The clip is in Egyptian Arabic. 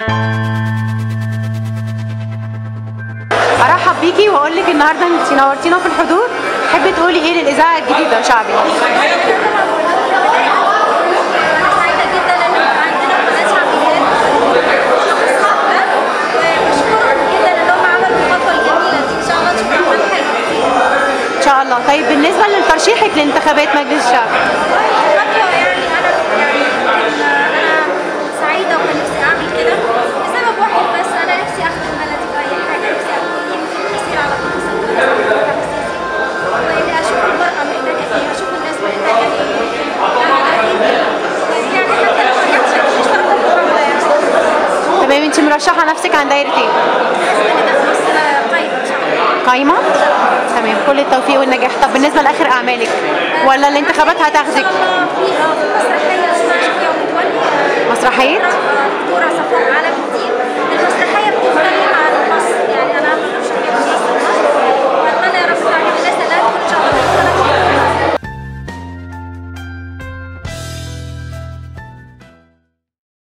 ارحب بيكي واقول لك النهارده انت نورتينا في الحضور تحبي تقولي ايه للاذاعه الجديده شعبي انا سعيده جدا ان يبقى عندنا قناه شعبيات وبشكرهم جدا ان هم عملوا الخطوه الجميله دي ان شاء الله تشوفوا اعمال حلوه ان شاء الله طيب بالنسبه لترشيحك لانتخابات مجلس الشعب خطوه يعني انا يعني يمكن انا سعيده وكان نفسي اعمل كده لسبب واحد بس انا نفسي اخدم بلدي في اي حاجه نفسي اكون تاثير على قصه واني اشوف المراه محتاجه ايه اشوف الناس محتاجه ايه يعني حتى لو ما جاتش مش هقدر محاوله يعني تمام انت مرشحه نفسك عن دايره ايه قايمه تمام كل التوفيق والنجاح طب بالنسبه لاخر اعمالك ولا الانتخابات هتاخدك في مسرحيه اسمها شفيع ومتولي مسرحيه دكتوره صفاء علي